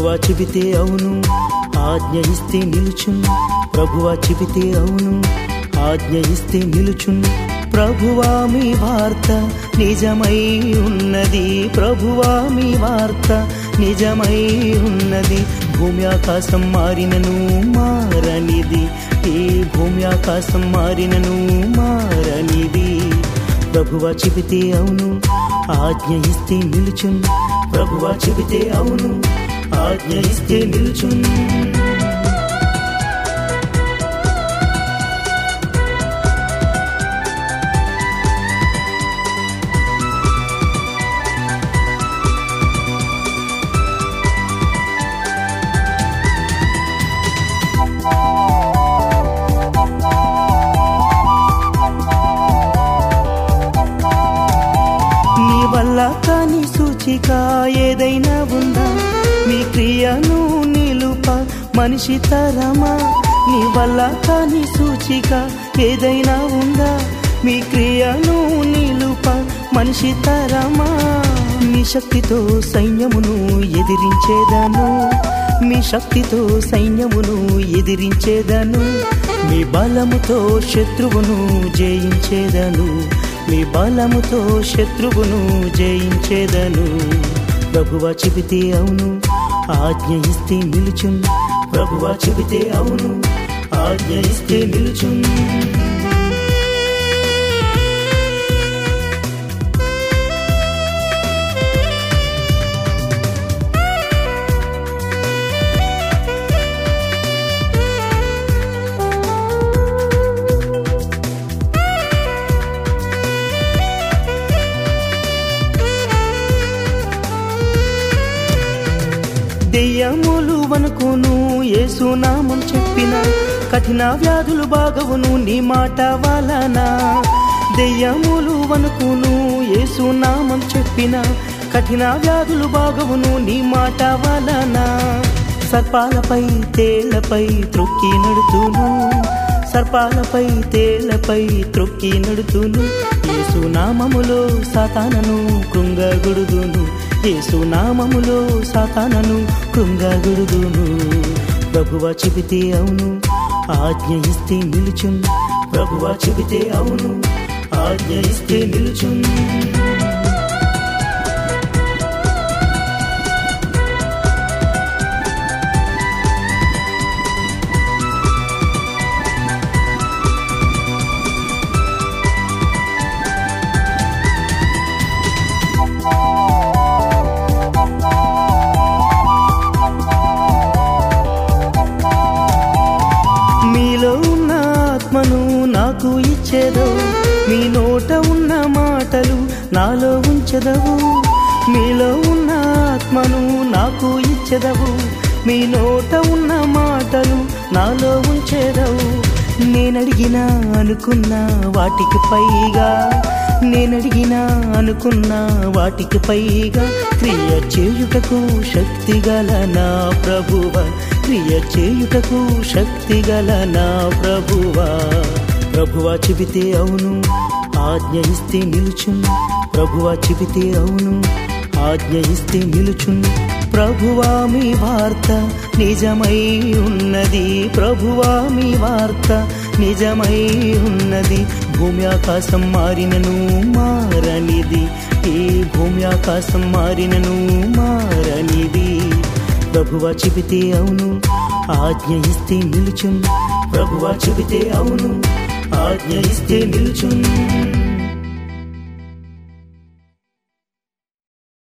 ప్రభువా చెబితే అవును ఆజ్ఞ ఇస్తే నిలుచున్ ప్రభువా చెబితే అవును ఆజ్ఞ ఇస్తే నిలుచున్ ప్రభువా మీ వార్త నిజమై ఉన్నది ప్రభువా మీ వార్త నిజమై ఉన్నది భూమి ఆకాశం మారినను మారనిది ఈ భూమి ఆకాశం మారినను మారనిది ప్రభువా చెబితే అవును ఆజ్ఞ ఇస్తే నిలుచున్ ప్రభువా చెబితే అవును ఆజ్ఞ ఇస్తే నిలుచున్ నీ వల్ల కాని సూచిక ఏదైనా ఉందా నీ క్రియను నిలుప మనిషి తరమా నీ వల్ల కాని సూచిక ఏదైనా ఉందా మీ క్రియను నిలుప మనిషి తరమా మీ శక్తితో సైన్యమును ఎదిరించేదాను మీ శక్తితో సైన్యమును ఎదిరించేదను మీ బలముతో శత్రువును జయించేదను మీ బలముతో శత్రువును జయించేదను ప్రభువా చెబితే అవును ఆజ్ఞ ఇస్తే నిలుచున్ ప్రభువా చెబితే అవును ఆజ్ఞ ఇస్తే నిలుచున్ దెయ్యములు వనుకును ఏసునామం చెప్పిన కఠిన వ్యాధులు బాగవును నీ మాట వలన దెయ్యములు వనుకును ఏసునామం చెప్పిన కఠిన వ్యాధులు బాగవును నీ మాట వలన సర్పాలపై తేళ్లపై త్రొక్కి నడుతును సర్పాలపై తేళ్లపై త్రొక్కి నడుతును ఏసునామములో సాతానను కృంగగుడుదును ఏసునామములో సాతానను కృంగగుడుదును ప్రభువా చెబితే అవును ఆజ్ఞ ఇస్తే నిలుచున్ ప్రభువా చెబితే అవును ఆజ్ఞ ఇస్తే నిలుచున్ మీలో ఉన్న ఆత్మను నాకు ఇచ్చేదో మీ నోట ఉన్న మాటలు నాలో ఉంచెదవు మీలో ఉన్న ఆత్మను నాకు ఇచ్చెదవు మీ నోట ఉన్న మాటలు నాలో ఉంచేదవు నేనడిగిన అనుకున్న వాటికి పైగా నేనడిగిన అనుకున్న వాటికి పైగా క్రియ చేయుటకు శక్తి గల నా ప్రభువ క్రియ చేయుటకు శక్తి గల నా ప్రభువా ప్రభువా చెబితే అవును ఆజ్ఞ ఇస్తే నిలుచున్ ప్రభువా చెబితే అవును ఆజ్ఞ ఇస్తే నిలుచున్ ప్రభువా మీ వార్త నిజమై ఉన్నది ప్రభువా మీ వార్త నిజమై ఉన్నది భూమి ఆకాశం మారినను మారనిది ఈ భూమి ఆకాశం మారినను మారనిది ప్రభువా చెబితే అవును ఆజ్ఞ ఇస్తే నిలుచున్ ప్రభువా చెబితే అవును ఆజ్ఞ ఇస్తే నిలుచున్